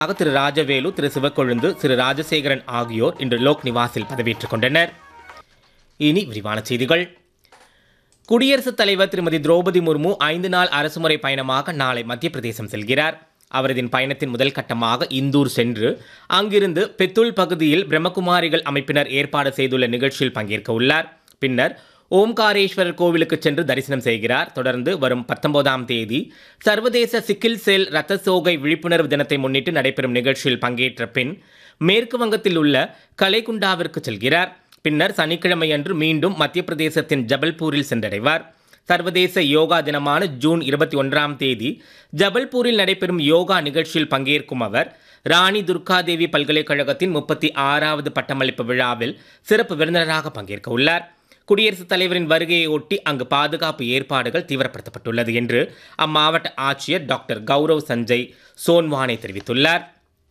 ஆக திரு ராஜவேலு திரு சிவக்கொழுந்து திரு ராஜசேகரன் ஆகியோர் இன்று லோக் நிவாஸில் பதவியேற்றுக் கொண்டனர் இனி விரிவான செய்திகள் குடியரசுத் தலைவர் திருமதி திரௌபதி முர்மு ஐந்து நாள் அரசுமுறை பயணமாக நாளை மத்திய பிரதேசம் செல்கிறார் அவரது பயணத்தின் முதல் கட்டமாக இந்தூர் சென்று அங்கிருந்து பெத்துல் பகுதியில் பிரம்மகுமாரிகள் அமைப்பினர் ஏற்பாடு செய்துள்ள நிகழ்ச்சியில் பங்கேற்க உள்ளார் பின்னர் ஓம்காரேஸ்வரர் கோவிலுக்கு சென்று தரிசனம் செய்கிறார் தொடர்ந்து வரும் பத்தொன்பதாம் தேதி சர்வதேச சிக்கில் செல் ரத்த சோகை விழிப்புணர்வு தினத்தை முன்னிட்டு நடைபெறும் நிகழ்ச்சியில் பங்கேற்ற பின் மேற்கு வங்கத்தில் உள்ள கலைகுண்டாவிற்கு செல்கிறார் பின்னர் சனிக்கிழமையன்று மீண்டும் மத்திய பிரதேசத்தின் ஜபல்பூரில் சென்றடைவார் சர்வதேச யோகா தினமான ஜூன் இருபத்தி ஒன்றாம் தேதி ஜபல்பூரில் நடைபெறும் யோகா நிகழ்ச்சியில் பங்கேற்கும் அவர் ராணி துர்காதேவி பல்கலைக்கழகத்தின் முப்பத்தி ஆறாவது பட்டமளிப்பு விழாவில் சிறப்பு விருந்தினராக பங்கேற்க உள்ளார் குடியரசுத் தலைவரின் வருகையை ஒட்டி அங்கு பாதுகாப்பு ஏற்பாடுகள் தீவிரப்படுத்தப்பட்டுள்ளது என்று அம்மாவட்ட ஆட்சியர் டாக்டர் கௌரவ் சஞ்சய் சோன்வானே தெரிவித்துள்ளார்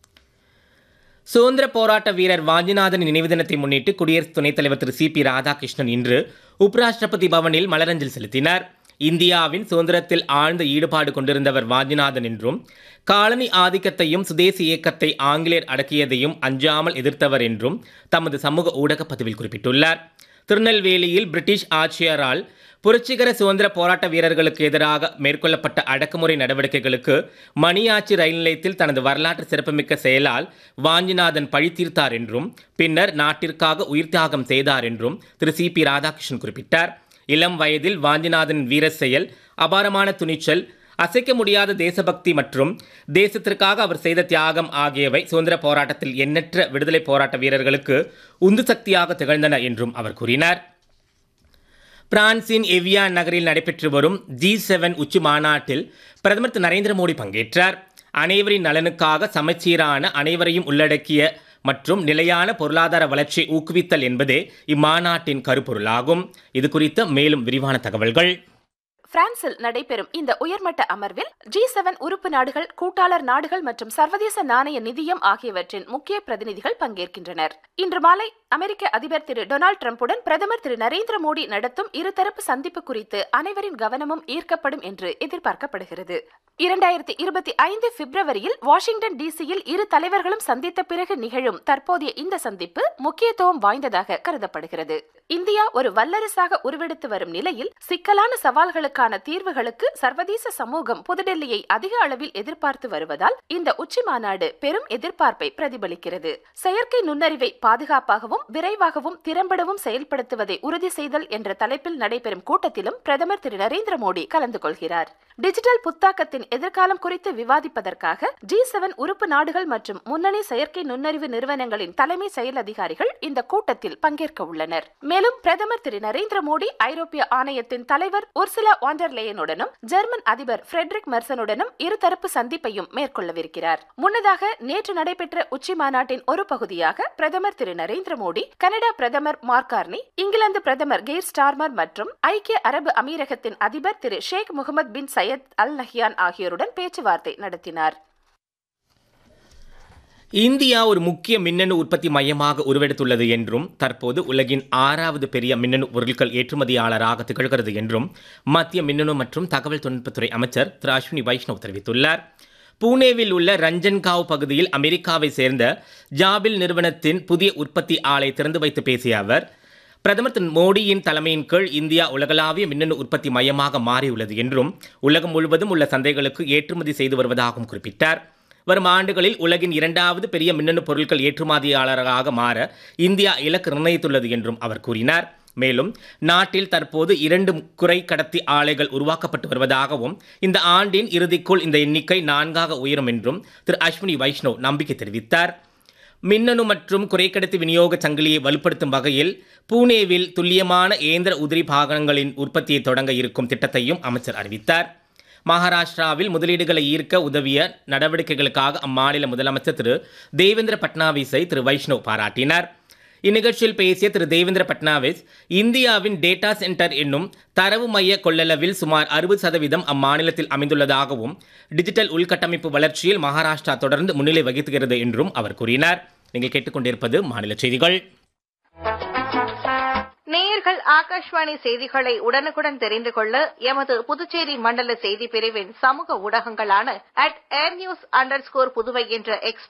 சுதந்திர போராட்ட வீரர் வாஞ்சிநாதன் நினைவு தினத்தை முன்னிட்டு குடியரசு துணைத் தலைவர் திரு சி பி ராதாகிருஷ்ணன் இன்று உபராஷ்டிரபதி பவனில் மலரஞ்சல் செலுத்தினார் இந்தியாவின் சுதந்திரத்தில் ஆழ்ந்த ஈடுபாடு கொண்டிருந்தவர் வாஞ்சிநாதன் என்றும் காலனி ஆதிக்கத்தையும் சுதேசி இயக்கத்தை ஆங்கிலேயர் அடக்கியதையும் அஞ்சாமல் எதிர்த்தவர் என்றும் தமது சமூக ஊடக பதிவில் குறிப்பிட்டுள்ளார் திருநெல்வேலியில் பிரிட்டிஷ் ஆட்சியரால் புரட்சிகர சுதந்திர போராட்ட வீரர்களுக்கு எதிராக மேற்கொள்ளப்பட்ட அடக்குமுறை நடவடிக்கைகளுக்கு மணியாச்சி ரயில் நிலையத்தில் தனது வரலாற்று சிறப்புமிக்க செயலால் வாஞ்சிநாதன் பழி தீர்த்தார் என்றும் பின்னர் நாட்டிற்காக உயிர் தியாகம் செய்தார் என்றும் திரு சி பி ராதாகிருஷ்ணன் குறிப்பிட்டார் இளம் வயதில் வாஞ்சிநாதன் வீர செயல் அபாரமான துணிச்சல் அசைக்க முடியாத தேசபக்தி மற்றும் தேசத்திற்காக அவர் செய்த தியாகம் ஆகியவை சுதந்திர போராட்டத்தில் எண்ணற்ற விடுதலை போராட்ட வீரர்களுக்கு உந்து சக்தியாக திகழ்ந்தன என்றும் அவர் கூறினார் பிரான்சின் எவியான் நகரில் நடைபெற்று வரும் ஜி செவன் உச்சி மாநாட்டில் பிரதமர் திரு நரேந்திர மோடி பங்கேற்றார் அனைவரின் நலனுக்காக சமச்சீரான அனைவரையும் உள்ளடக்கிய மற்றும் நிலையான பொருளாதார வளர்ச்சியை ஊக்குவித்தல் என்பதே இம்மாநாட்டின் கருப்பொருளாகும் இது குறித்த மேலும் விரிவான தகவல்கள் பிரான்சில் நடைபெறும் இந்த உயர்மட்ட அமர்வில் ஜி செவன் உறுப்பு நாடுகள் கூட்டாளர் நாடுகள் மற்றும் சர்வதேச நாணய நிதியம் ஆகியவற்றின் முக்கிய பிரதிநிதிகள் பங்கேற்கின்றனர் இன்று மாலை அமெரிக்க அதிபர் திரு டொனால்டு டிரம்புடன் பிரதமர் திரு நரேந்திர மோடி நடத்தும் இருதரப்பு சந்திப்பு குறித்து அனைவரின் கவனமும் ஈர்க்கப்படும் என்று எதிர்பார்க்கப்படுகிறது இரண்டாயிரத்தி இருபத்தி ஐந்து பிப்ரவரியில் வாஷிங்டன் டிசியில் இரு தலைவர்களும் சந்தித்த பிறகு நிகழும் தற்போதைய இந்த சந்திப்பு முக்கியத்துவம் வாய்ந்ததாக கருதப்படுகிறது இந்தியா ஒரு வல்லரசாக உருவெடுத்து வரும் நிலையில் சிக்கலான சவால்களுக்கான தீர்வுகளுக்கு சர்வதேச சமூகம் புதுடெல்லியை அதிக அளவில் எதிர்பார்த்து வருவதால் இந்த உச்சி மாநாடு பெரும் எதிர்பார்ப்பை பிரதிபலிக்கிறது செயற்கை நுண்ணறிவை பாதுகாப்பாகவும் விரைவாகவும் திறம்படவும் செயல்படுத்துவதை உறுதி செய்தல் என்ற தலைப்பில் நடைபெறும் கூட்டத்திலும் பிரதமர் திரு நரேந்திர மோடி கலந்து கொள்கிறார் டிஜிட்டல் புத்தாக்கத்தின் எதிர்காலம் குறித்து விவாதிப்பதற்காக ஜி செவன் உறுப்பு நாடுகள் மற்றும் முன்னணி செயற்கை நுண்ணறிவு நிறுவனங்களின் தலைமை செயல் அதிகாரிகள் இந்த கூட்டத்தில் பங்கேற்க உள்ளனர் மேலும் பிரதமர் திரு நரேந்திர மோடி ஐரோப்பிய ஆணையத்தின் தலைவர் உர்சுலா வாண்டர்லேயனுடனும் ஜெர்மன் அதிபர் ஃபிரெட்ரிக் மெர்சனுடனும் இருதரப்பு சந்திப்பையும் மேற்கொள்ளவிருக்கிறார் முன்னதாக நேற்று நடைபெற்ற உச்சி மாநாட்டின் ஒரு பகுதியாக பிரதமர் திரு நரேந்திர மோடி கனடா பிரதமர் மார்கார்னி இங்கிலாந்து பிரதமர் கெய்ர் ஸ்டார்மர் மற்றும் ஐக்கிய அரபு அமீரகத்தின் அதிபர் Thiru Sheikh Mohammed bin Zayed Al Nahyan ஆகியோருடன் பேச்சுவார்த்தை நடத்தினார் இந்தியா ஒரு முக்கிய மின்னணு உற்பத்தி மையமாக உருவெடுத்துள்ளது என்றும் தற்போது உலகின் ஆறாவது பெரிய மின்னணு பொருட்கள் ஏற்றுமதியாளராக திகழ்கிறது என்றும் மத்திய மின்னணு மற்றும் தகவல் தொழில்நுட்பத்துறை அமைச்சர் திரு அஸ்வினி வைஷ்ணவ் தெரிவித்துள்ளார் பூனேவில் உள்ள ரஞ்சன்காவ் பகுதியில் அமெரிக்காவை சேர்ந்த ஜாபில் நிறுவனத்தின் புதிய உற்பத்தி ஆலை திறந்து வைத்து பேசிய அவர் பிரதமர் திரு மோடியின் தலைமையின் கீழ் இந்தியா உலகளாவிய மின்னணு உற்பத்தி மையமாக மாறியுள்ளது என்றும் உலகம் முழுவதும் உள்ள சந்தைகளுக்கு ஏற்றுமதி செய்து வருவதாகவும் குறிப்பிட்டார் வரும் ஆண்டுகளில் உலகின் இரண்டாவது பெரிய மின்னணு பொருட்கள் ஏற்றுமதியாளராக மாற இந்தியா இலக்கு நிர்ணயித்துள்ளது என்றும் அவர் கூறினார் மேலும் நாட்டில் தற்போது இரண்டு குறை கடத்தி ஆலைகள் உருவாக்கப்பட்டு வருவதாகவும் இந்த ஆண்டின் இறுதிக்குள் இந்த எண்ணிக்கை நான்காக உயரும் என்றும் திரு அஸ்வினி வைஷ்ணவ் நம்பிக்கை தெரிவித்தார் மின்னணு மற்றும் குறைக்கடத்தி விநியோக சங்கிலியை வலுப்படுத்தும் வகையில் பூனேவில் துல்லியமான இயந்திர உதிரி பாகங்களின் உற்பத்தியை தொடங்க இருக்கும் திட்டத்தையும் அமைச்சர் அறிவித்தார் மகாராஷ்டிராவில் முதலீடுகளை ஈர்க்க உதவிய நடவடிக்கைகளுக்காக அம்மாநில முதலமைச்சர் திரு தேவேந்திர பட்னாவிஸை திரு வைஷ்ணவ் பாராட்டினார் இந்நிகழ்ச்சியில் பேசிய திரு தேவேந்திர பட்னாவிஸ் இந்தியாவின் டேட்டா சென்டர் என்னும் தரவு மைய கொள்ளளவில் சுமார் அறுபது சதவீதம் அம்மாநிலத்தில் அமைந்துள்ளதாகவும் டிஜிட்டல் உள்கட்டமைப்பு வளர்ச்சியில் மகாராஷ்டிரா தொடர்ந்து முன்னிலை வகித்துகிறது என்றும் அவர் கூறினார் நீங்கள் கேட்டுக்கொண்டிருப்பது மாநில செய்திகள் நேயர்கள் ஆகாஷ்வாணி செய்திகளை உடனுக்குடன் தெரிந்து கொள்ள எமது புதுச்சேரி மண்டல செய்தி பிரிவின் சமூக ஊடகங்களான at air news under score Puduvai என்ற எக்ஸ்